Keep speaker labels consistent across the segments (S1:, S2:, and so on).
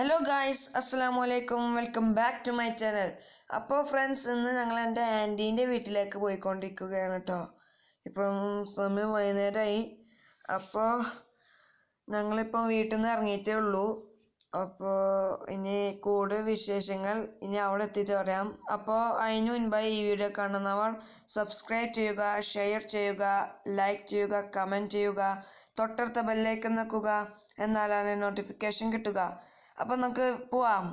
S1: hello guys അസ്സാം വലൈക്കും welcome back to my channel അപ്പോൾ ഫ്രണ്ട്സ് ഇന്ന് ഞങ്ങൾ എൻ്റെ ആൻറ്റീൻ്റെ വീട്ടിലേക്ക് പോയിക്കൊണ്ടിരിക്കുകയാണ് കേട്ടോ ഇപ്പം സമയം വൈകുന്നേരമായി അപ്പോൾ ഞങ്ങളിപ്പം വീട്ടിൽ നിന്ന് ഇറങ്ങിയിട്ടേ ഉള്ളൂ അപ്പോൾ ഇനി കൂടുതൽ വിശേഷങ്ങൾ ഇനി അവിടെ എത്തിയിട്ട് പറയാം അപ്പോൾ അതിന് മുൻപായി ഈ വീഡിയോ കാണുന്നവർ സബ്സ്ക്രൈബ് ചെയ്യുക ഷെയർ ചെയ്യുക ലൈക്ക് ചെയ്യുക കമൻറ്റ് ചെയ്യുക തൊട്ടടുത്ത ബെല്ലേക്ക് നിൽക്കുക എന്നാലാണ് നോട്ടിഫിക്കേഷൻ കിട്ടുക അപ്പം നമുക്ക് പോവാം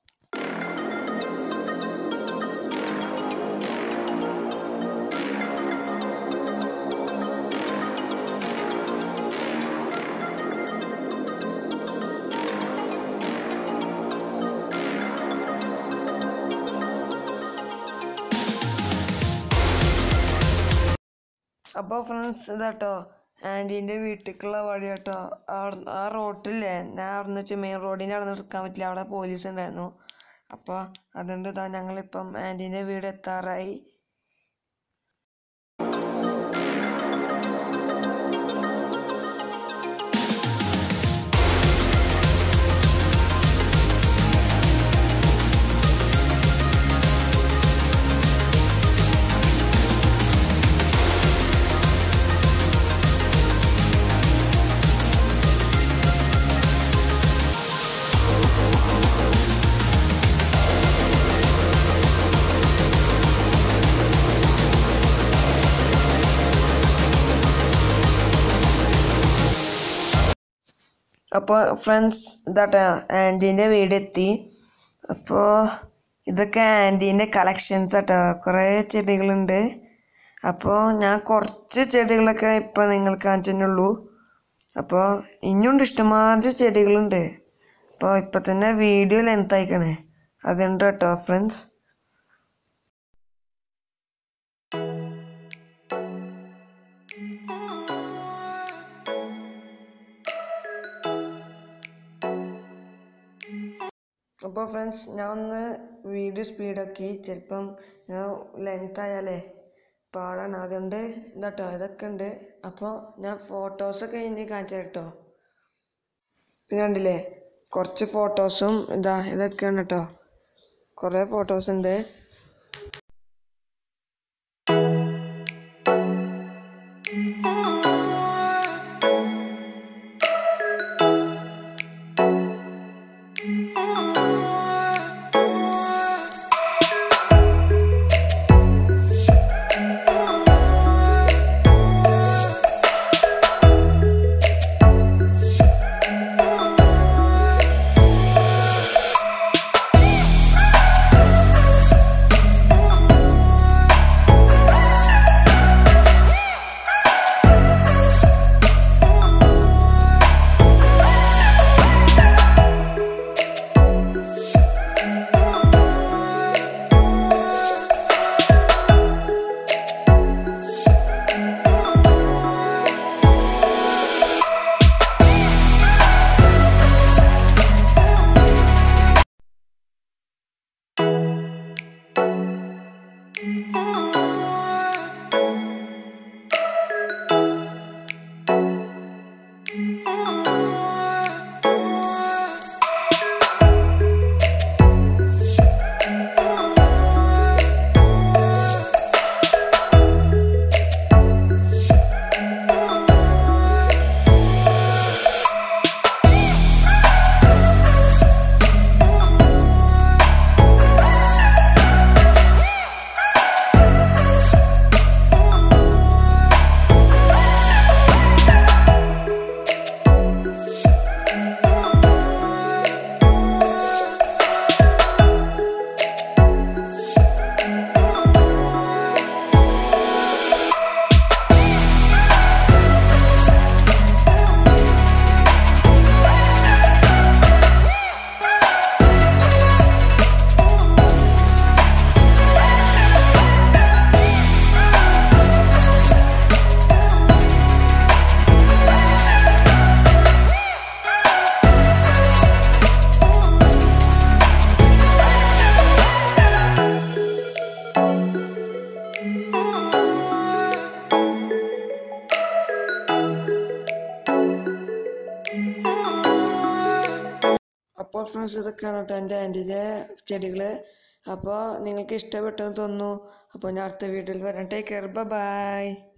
S1: അപ്പോൾ ഫ്രണ്ട്സ് ഇതാട്ടോ ആൻറ്റീൻ്റെ വീട്ടിലേക്കുള്ള വഴി കേട്ടോ അവിടെ ആ റോട്ടില്ലേ ഞാൻ അവിടെ നിന്ന് വെച്ച് മെയിൻ റോഡിൻ്റെ അവിടെ നിന്ന് എടുക്കാൻ പറ്റില്ല അവിടെ പോലീസ് ഉണ്ടായിരുന്നു അപ്പോൾ അതുകൊണ്ട് ഇതാ ഞങ്ങളിപ്പം ആൻറ്റീൻ്റെ വീട് എത്താറായി അപ്പോൾ ഫ്രണ്ട്സ് ഇതാട്ടോ ആൻറ്റീൻ്റെ വീടെത്തി അപ്പോൾ ഇതൊക്കെ ആൻറ്റീൻ്റെ കളക്ഷൻസ് ആട്ടോ കുറേ ചെടികളുണ്ട് അപ്പോൾ ഞാൻ കുറച്ച് ചെടികളൊക്കെ ഇപ്പോൾ നിങ്ങൾക്ക് കാണിച്ചെന്നുള്ളൂ അപ്പോൾ ഇനിയുണ്ട് ഇഷ്ടമാതിരി ചെടികളുണ്ട് അപ്പോൾ ഇപ്പം തന്നെ വീഡിയോ ലെങ്ത് അയക്കണേ അതുണ്ട് കേട്ടോ ഫ്രണ്ട്സ് അപ്പോൾ ഫ്രണ്ട്സ് ഞാൻ ഒന്ന് വീഡിയോ സ്പീഡാക്കി ചിലപ്പം ഞാൻ ലെങ്ത് ആയാലേ പാടാണ് അതുകൊണ്ട് ഇതാട്ടോ ഇതൊക്കെ ഉണ്ട് അപ്പോൾ ഞാൻ ഫോട്ടോസൊക്കെ ഇനി കാണിച്ചു കേട്ടോ പിന്നെ കണ്ടില്ലേ കുറച്ച് ഫോട്ടോസും ഇതാ ഇതൊക്കെയാണ് കേട്ടോ കുറേ ഫോട്ടോസ് ഉണ്ട് അപ്പോൾ ഫ്രണ്ട്സ് ഇതൊക്കെയാണ് കേട്ടോ എൻ്റെ ആൻറ്റീൻ്റെ ചെടികൾ അപ്പോൾ നിങ്ങൾക്ക് ഇഷ്ടപ്പെട്ടെന്ന് തോന്നുന്നു അപ്പോൾ ഞാൻ അടുത്ത വീഡിയോയിൽ വരാം ടേക്ക് കെയർ ബൈ